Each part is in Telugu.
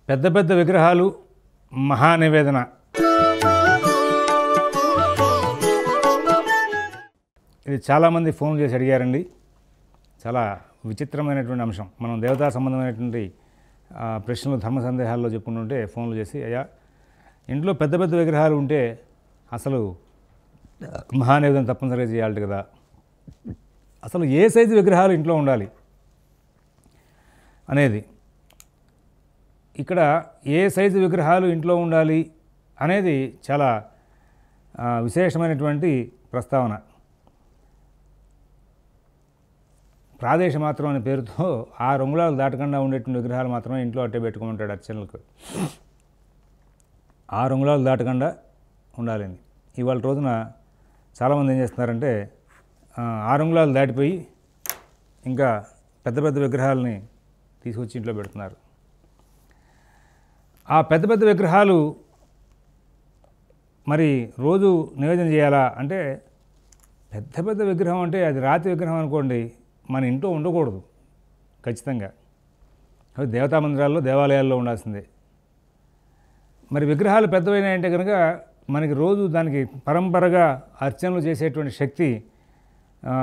పెద్ద పెద్ద విగ్రహాలు మహానివేదన ఇది చాలామంది ఫోన్ చేసి అడిగారండి చాలా విచిత్రమైనటువంటి అంశం మనం దేవతా సంబంధమైనటువంటి ఆ, ప్రశ్నలు ధర్మ సందేహాల్లో చెప్పుకుంటుంటే ఫోన్లు చేసి అయ్యా ఇంట్లో పెద్ద పెద్ద విగ్రహాలు ఉంటే అసలు మహానివేదన తప్పనిసరిగా చేయాలి కదా అసలు ఏ సైజు విగ్రహాలు ఇంట్లో ఉండాలి అనేది ఇక్కడ ఏ సైజు విగ్రహాలు ఇంట్లో ఉండాలి అనేది చాలా ఆ, విశేషమైనటువంటి ప్రస్తావన ప్రాదేశ మాత్రం అనే పేరుతో ఆ రంగులాలు దాటకుండా ఉండేటువంటి విగ్రహాలు మాత్రమే ఇంట్లో అట్టే పెట్టుకోమంటాడు అర్చనలకు ఆ రంగులాలు దాటకుండా ఉండాలని ఇవాళ రోజున చాలామంది ఏం చేస్తున్నారంటే ఆ, ఆ రంగులాలు దాటిపోయి ఇంకా పెద్ద పెద్ద విగ్రహాలని తీసుకొచ్చి ఇంట్లో పెడుతున్నారు ఆ పెద్ద పెద్ద విగ్రహాలు మరి రోజు నివేదన చేయాలా అంటే పెద్ద పెద్ద విగ్రహం అంటే అది రాతి విగ్రహం అనుకోండి మన ఇంట్లో ఉండకూడదు ఖచ్చితంగా అవి దేవతా మందిరాల్లో దేవాలయాల్లో ఉండాల్సిందే మరి విగ్రహాలు పెద్దవైనాయంటే కనుక మనకి రోజు దానికి పరంపరగా అర్చనలు చేసేటువంటి శక్తి ఆ,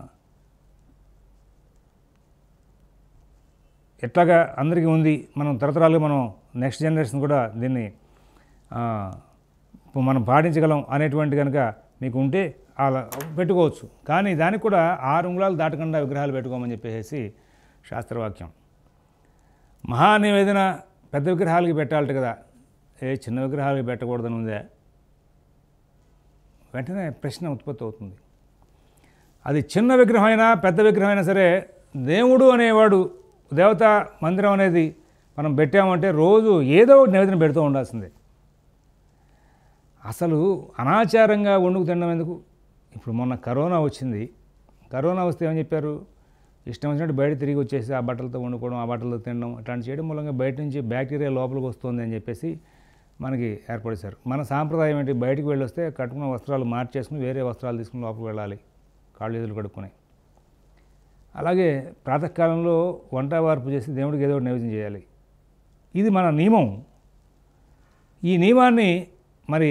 ఎట్లాగా అందరికీ ఉంది మనం తరతరాలుగా మనం నెక్స్ట్ జనరేషన్ కూడా దీన్ని ఆ, ఇప్పుడు మనం పాటించగలం అనేటువంటి కనుక మీకు ఉంటే అలా పెట్టుకోవచ్చు కానీ దానికి కూడా ఆరు ఉంగుళాలు దాటకుండా విగ్రహాలు పెట్టుకోమని చెప్పేసి శాస్త్రవాక్యం మహానివేదన పెద్ద విగ్రహాలకి పెట్టాలట కదా ఏ చిన్న విగ్రహాలకి పెట్టకూడదని ఉందే వెంటనే ప్రశ్న ఉత్పత్తి అవుతుంది అది చిన్న విగ్రహం అయినా పెద్ద విగ్రహం అయినా సరే దేవుడు అనేవాడు దేవతా మందిరం అనేది మనం పెట్టామంటే రోజు ఏదో ఒకటి నివేదన పెడుతూ ఉండాల్సిందే అసలు అనాచారంగా వండుకు తినడం ఎందుకు ఇప్పుడు మొన్న కరోనా వచ్చింది కరోనా వస్తే ఏమని చెప్పారు ఇష్టం వచ్చినట్టు బయట తిరిగి వచ్చేసి ఆ బట్టలతో వండుకోవడం ఆ బట్టలతో తినడం అట్లాంటి చేయడం మూలంగా బయట నుంచి బ్యాక్టీరియా లోపలికి వస్తుంది అని చెప్పేసి మనకి ఏర్పడేశారు మన సాంప్రదాయం ఏంటి బయటికి వెళ్ళి వస్తే కట్టుకున్న వస్త్రాలు మార్చేసుకుని వేరే వస్త్రాలు తీసుకుని లోపలికి వెళ్ళాలి కాళ్ళు చేతులు కడుక్కొని అలాగే ప్రాతకాలంలో వంట వార్పు చేసి దేవుడికి ఏదో ఒకటి నైవేద్యం చేయాలి ఇది మన నియమం ఈ నియమాన్ని మరి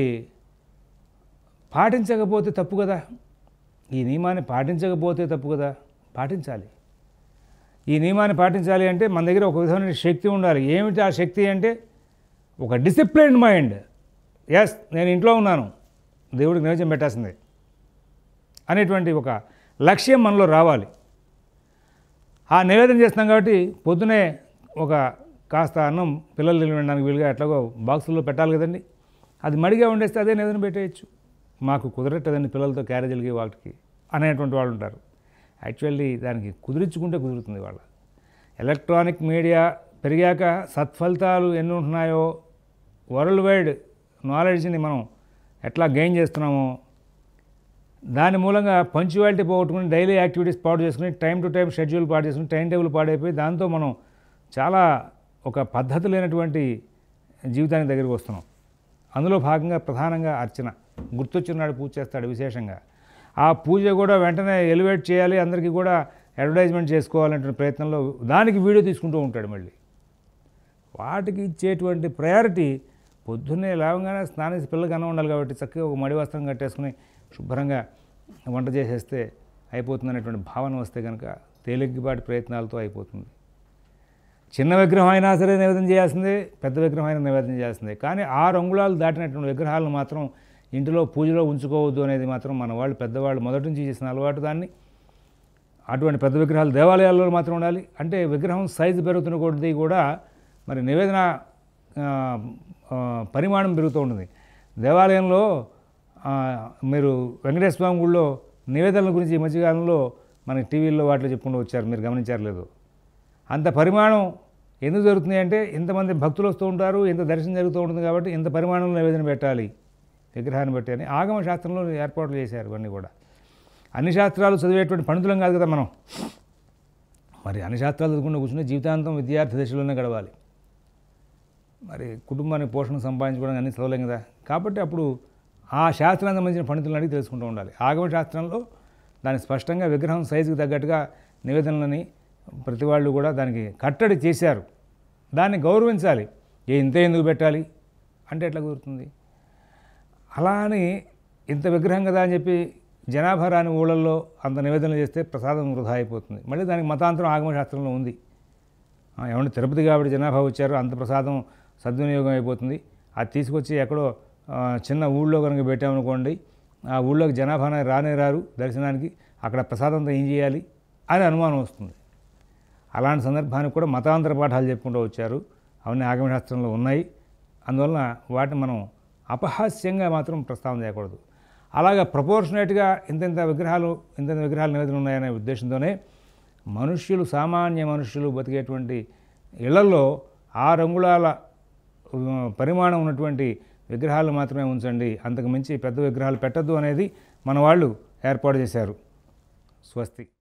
పాటించకపోతే తప్పు కదా ఈ నియమాన్ని పాటించకపోతే తప్పు కదా పాటించాలి ఈ నియమాన్ని పాటించాలి అంటే మన దగ్గర ఒక విధమైన శక్తి ఉండాలి ఏమిటి ఆ శక్తి అంటే ఒక డిసిప్లిన్డ్ మైండ్ ఎస్ నేను ఇంట్లో ఉన్నాను దేవుడికి నైవేద్యం పెట్టాల్సిందే అనేటువంటి ఒక లక్ష్యం మనలో రావాలి ఆ నివేదన చేస్తున్నాం కాబట్టి పొద్దునే ఒక కాస్త అన్నం పిల్లలు తినడానికి వీలుగా ఎట్లాగో బాక్సుల్లో పెట్టాలి కదండి అది మడిగా ఉండేస్తే అదే నివేదన పెట్టేయచ్చు మాకు కుదరట్టదండి పిల్లలతో క్యారేజీలకి వాటికి అనేటువంటి వాళ్ళు ఉంటారు యాక్చువల్లీ దానికి కుదిరించుకుంటే కుదురుతుంది వాళ్ళ ఎలక్ట్రానిక్ మీడియా పెరిగాక సత్ఫలితాలు ఎన్ని ఉంటున్నాయో వరల్డ్ వైడ్ నాలెడ్జ్ని మనం ఎట్లా గెయిన్ చేస్తున్నామో దాని మూలంగా పంచువాలిటీ పోగొట్టుకుని డైలీ యాక్టివిటీస్ పాడు చేసుకుని టైం టు టైం షెడ్యూల్ పాడు చేసుకుని టైం టేబుల్ పాడైపోయి దాంతో మనం చాలా ఒక పద్ధతి లేనటువంటి జీవితానికి దగ్గరికి వస్తున్నాం అందులో భాగంగా ప్రధానంగా అర్చన గుర్తొచ్చినాడు పూజ చేస్తాడు విశేషంగా ఆ పూజ కూడా వెంటనే ఎలివేట్ చేయాలి అందరికీ కూడా అడ్వర్టైజ్మెంట్ చేసుకోవాలనే ప్రయత్నంలో దానికి వీడియో తీసుకుంటూ ఉంటాడు మళ్ళీ వాటికి ఇచ్చేటువంటి ప్రయారిటీ పొద్దున్నే లేవగానే స్నానం చేసి పిల్లలకి అన్నం ఉండాలి కాబట్టి చక్కగా ఒక మడి వస్త్రం కట్టేసుకుని శుభ్రంగా వంట చేసేస్తే అయిపోతుంది అనేటువంటి భావన వస్తే కనుక తేలికపాటి ప్రయత్నాలతో అయిపోతుంది చిన్న విగ్రహం అయినా సరే నివేదన చేయాల్సిందే పెద్ద విగ్రహం అయినా నివేదన చేయాల్సిందే కానీ ఆరు అంగుళాలు దాటినటువంటి విగ్రహాలను మాత్రం ఇంటిలో పూజలో ఉంచుకోవద్దు అనేది మాత్రం మన వాళ్ళు పెద్దవాళ్ళు మొదటి నుంచి చేసిన అలవాటు దాన్ని అటువంటి పెద్ద విగ్రహాలు దేవాలయాల్లో మాత్రం ఉండాలి అంటే విగ్రహం సైజు పెరుగుతున్న కొద్దీ కూడా మరి నివేదన ఆ, ఆ, పరిమాణం పెరుగుతూ ఉంటుంది దేవాలయంలో ఆ, మీరు వెంకటేశ్వర స్వామి గుళ్ళో నివేదనల గురించి ఈ మధ్యకాలంలో మనకి టీవీల్లో వాటిలో చెప్పుకుంటూ వచ్చారు మీరు గమనించారు లేదు అంత పరిమాణం ఎందుకు జరుగుతుంది అంటే ఇంతమంది భక్తులు వస్తూ ఉంటారు ఇంత దర్శనం జరుగుతూ ఉంటుంది కాబట్టి ఇంత పరిమాణంలో నివేదన పెట్టాలి విగ్రహాన్ని బట్టి అని ఆగమ శాస్త్రంలో ఏర్పాట్లు చేశారు ఇవన్నీ కూడా అన్ని శాస్త్రాలు చదివేటువంటి పండితులం కాదు కదా మనం మరి అన్ని శాస్త్రాలు చదువుకుంటూ కూర్చుని జీవితాంతం విద్యార్థి దశలోనే గడవాలి మరి కుటుంబానికి పోషణ సంపాదించుకోవడం అన్ని చదవలేం కదా కాబట్టి అప్పుడు ఆ శాస్త్రానికి సంబంధించిన పండితులను అడిగి తెలుసుకుంటూ ఉండాలి ఆగమ శాస్త్రంలో దాన్ని స్పష్టంగా విగ్రహం సైజుకి తగ్గట్టుగా నివేదనలని ప్రతి వాళ్ళు కూడా దానికి కట్టడి చేశారు దాన్ని గౌరవించాలి ఏ ఇంతే ఎందుకు పెట్టాలి అంటే ఎట్లా కుదురుతుంది అలా అని ఇంత విగ్రహం కదా అని చెప్పి జనాభా రాని ఊళ్ళల్లో అంత నివేదనలు చేస్తే ప్రసాదం వృధా అయిపోతుంది మళ్ళీ దానికి మతాంతరం ఆగమశాస్త్రంలో ఉంది ఆ, ఏమంటే తిరుపతి కాబట్టి జనాభా వచ్చారు అంత ప్రసాదం సద్వినియోగం అయిపోతుంది అది తీసుకొచ్చి ఎక్కడో ఆ, చిన్న ఊళ్ళో కనుక పెట్టామనుకోండి ఆ ఊళ్ళోకి జనాభా అనేది రానే రారు దర్శనానికి అక్కడ ప్రసాదంతో ఏం చేయాలి అని అనుమానం వస్తుంది అలాంటి సందర్భానికి కూడా మతాంతర పాఠాలు చెప్పుకుంటూ వచ్చారు అవన్నీ ఆగమశాస్త్రంలో ఉన్నాయి అందువలన వాటిని మనం అపహాస్యంగా మాత్రం ప్రస్తావన చేయకూడదు అలాగా ప్రపోర్షనేట్గా ఇంత విగ్రహాలు ఇంత విగ్రహాలు నివేదన ఉన్నాయనే ఉద్దేశంతోనే మనుష్యులు సామాన్య మనుష్యులు బతికేటువంటి ఇళ్లలో ఆ రంగుళాల ఉమ్, పరిమాణం ఉన్నటువంటి విగ్రహాలు మాత్రమే ఉంచండి అంతకు మించి పెద్ద విగ్రహాలు పెట్టద్దు అనేది మన వాళ్ళు ఏర్పాటు చేశారు స్వస్తి